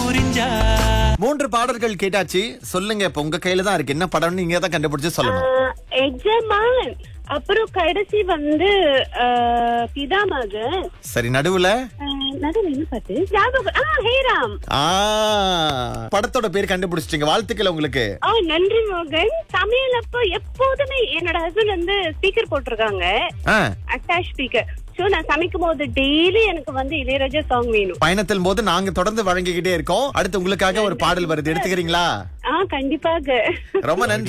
புரிஞ்சா மூன்று பாடல்கள் கேட்டாச்சு சொல்லுங்க இப்ப உங்க கையில தான் இருக்கு என்ன படம்னு நீங்க தான் கண்டுபிடிச்சு சொல்லணும் எக்ஸாமான் அப்புறம் கடைசி வந்து ஆஹ், பிதாமகன் சரி நடுவுல ஆஹ், நடுவுல என்ன பாட்டு ஞாபகம் ஆ ஹேராம் ஆ படத்தோட பேர் கண்டுபிடிச்சிட்டீங்க வாழ்த்துக்கள் உங்களுக்கு ஆ நன்றி மோகன் சமையல் அப்போ எப்போதுமே என்னோட ஹஸ்பண்ட் வந்து ஸ்பீக்கர் போட்டிருக்காங்க ஆ, அட்டாச் ஸ்பீக்கர் சோ நான் சமைக்கும் போது டெய்லி எனக்கு வந்து இளையராஜா சாங் வேணும் பயணத்தின் போது நாங்க தொடர்ந்து வழங்கிக்கிட்டே இருக்கோம் அடுத்து உங்களுக்காக ஒரு பாடல் வருது எடுத்துக்கிறீங்களா ஆ கண்டிப்பாக ரொம்ப நன்றி